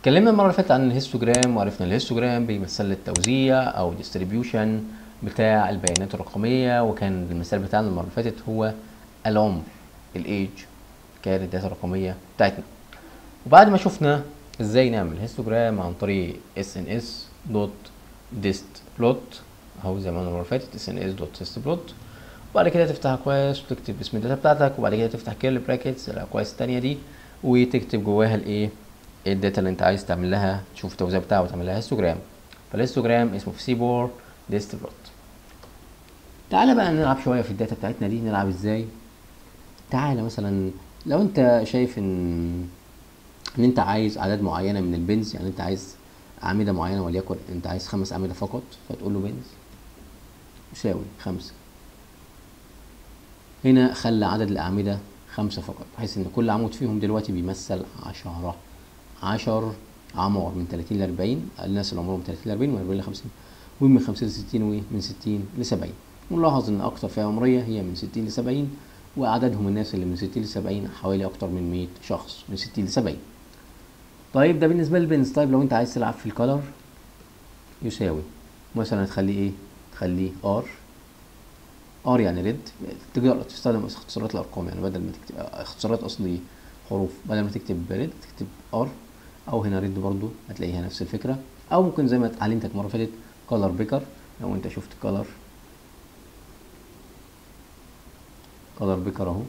اتكلمنا المره اللي فاتت عن الهيستوجرام وعرفنا الهيستوجرام بيمثل التوزيع او الديستريبيوشن بتاع البيانات الرقميه وكان المثال بتاعنا المره اللي فاتت هو العمر الايج كانت الداتا الرقميه بتاعتنا وبعد ما شفنا ازاي نعمل هيستوجرام عن طريق اس ان اس دوت ديست بلوت اهو زي ما قلنا المره اللي فاتت اس ان اس دوت ديست بلوت وبعد كده تفتح كويس وتكتب اسم الداتا بتاعتك وبعد كده تفتح كيرل براكتس الاكواس التانية دي وتكتب جواها الايه الداتا اللي انت عايز تعمل لها تشوف التوزيع بتاعها وتعمل لها هيستوجرام فالهيستوجرام اسمه في سيبور ديست بلوت تعالى بقى نلعب شويه في الداتا بتاعتنا دي نلعب ازاي تعالى مثلا لو انت شايف ان ان انت عايز اعداد معينه من البنز يعني انت عايز اعمده معينه وليكن انت عايز خمس اعمده فقط فتقول له بنز يساوي خمسة هنا خلى عدد الأعمدة خمسة فقط بحيث إن كل عمود فيهم دلوقتي بيمثل عشرة عشر عمر من تلاتين لأربعين الناس اللي عمرهم تلاتين لأربعين ومن أربعين لخمسين ومن خمسين لستين ومن ستين لسبعين ونلاحظ إن أكتر فئة عمرية هي من ستين لسبعين وعددهم الناس اللي من ستين لسبعين حوالي أكتر من مية شخص من ستين لسبعين طيب ده بالنسبة للبنز طيب لو أنت عايز تلعب في الكالر يساوي مثلا تخليه إيه؟ تخليه ار ار يعني ريد تقدر تستخدم اختصارات الارقام يعني بدل ما تكتب اختصارات اصلي حروف بدل ما تكتب ريد تكتب ار او هنا ريد برضو هتلاقيها نفس الفكره او ممكن زي ما علمتك المره اللي فاتت كولر بيكر لو انت شفت كولر كولر بيكر اهو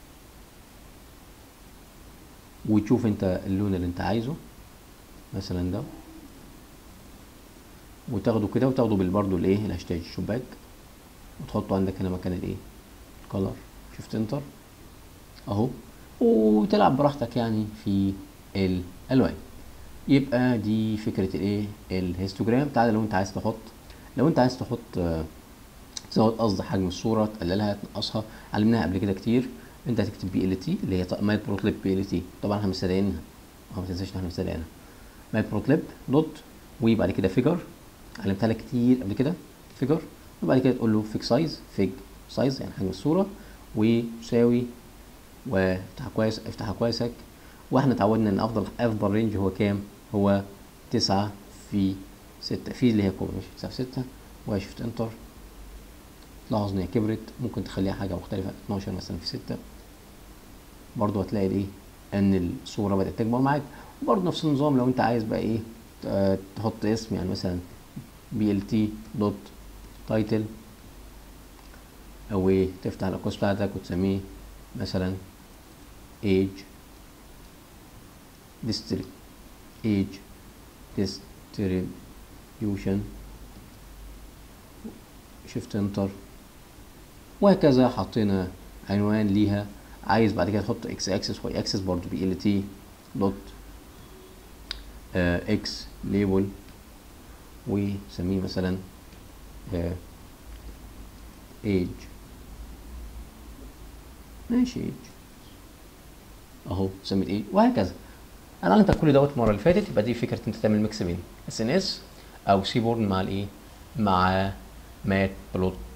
وتشوف انت اللون اللي انت عايزه مثلا ده وتاخده كده وتاخده بالبرضو الايه الهاشتاج شباك وتحطه عندك هنا مكان الايه الكلر شفت انتر اهو وتلعب براحتك يعني في الالوان يبقى دي فكره الايه الهيستوجرام تعالى لو انت عايز تحط لو انت عايز تحط تزود قصد حجم الصوره تقللها تنقصها علمناها قبل كده كتير انت هتكتب بي ال تي اللي هي مايت بروتليب بي ال تي طبعا احنا مستدعينها ما تنساش ان احنا مستدعينها مايت بروتليب دوت وبعد كده فيجر علمتها لك كتير قبل كده فيجر وبعد كده تقول له فيك سايز فيج سايز يعني حجم الصوره ويساوي وافتحها كويس افتحها كويسك واحنا اتعودنا ان افضل افضل رينج هو كام هو تسعة في ستة في اللي هي كوبري ماشي تسعة في ستة وشفت انتر تلاحظ ان هي كبرت ممكن تخليها حاجة مختلفة 12 مثلا في ستة برضو هتلاقي ايه ان الصورة بدأت تكبر معاك وبرضو نفس النظام لو انت عايز بقى ايه تحط اسم يعني مثلا بي ال تي دوت تايتل او ايه تفتح الاقواس بتاعتك وتسميه مثلا age distrib age distribution شفت انتر وهكذا حطينا عنوان ليها عايز بعد كده تحط اكس اكسس واي اكسس برضو بي ال تي دوت اكس ليبل وسميه مثلا آه ايج ماشي ايج اهو سميت ايه وهكذا انا علمتك كل دوت المره اللي فاتت يبقى دي فكره انت تعمل ميكس بين اس ان اس او سيبورن مع الايه مع مات بلوت